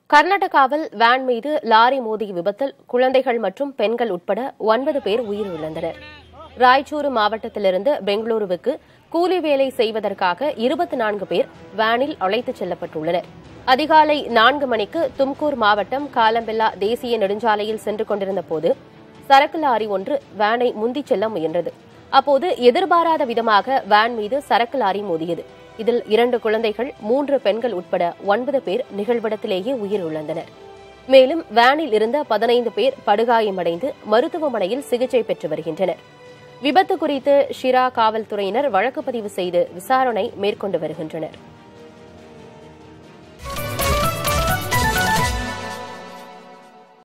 கர்நாடகாவில் வேன் மீது லாரி மோதிய விபத்தில் குழந்தைகள் மற்றும் பெண்கள் உட்பட ஒன்பது பேர் உயிரிழந்தனர் ராய்ச்சூரு மாவட்டத்திலிருந்து பெங்களூருவுக்கு கூலி வேலை செய்வதற்காக இருபத்தி நான்கு பேர் வேனில் அழைத்துச் செல்லப்பட்டுள்ளனர் அதிகாலை நான்கு மணிக்கு தும்கூர் மாவட்டம் காலம்பெல்லா தேசிய நெடுஞ்சாலையில் சென்று கொண்டிருந்த போது சரக்கு லாரி ஒன்று வேனை முந்திச் செல்ல முயன்றது அப்போது எதிர்பாராத விதமாக வேன் மீது சரக்கு லாரி மோதியது இதில் இரண்டு குழந்தைகள் மூன்று பெண்கள் உட்பட ஒன்பது பேர் நிகழ்விடத்திலேயே உயிரிழந்தனர் மேலும் வேனில் இருந்த பதினைந்து பேர் படுகாயமடைந்து மருத்துவமனையில் சிகிச்சை பெற்று வருகின்றனர் விபத்து குறித்து ஷிரா காவல்துறையினர் வழக்கு பதிவு செய்து விசாரணை மேற்கொண்டு வருகின்றனர்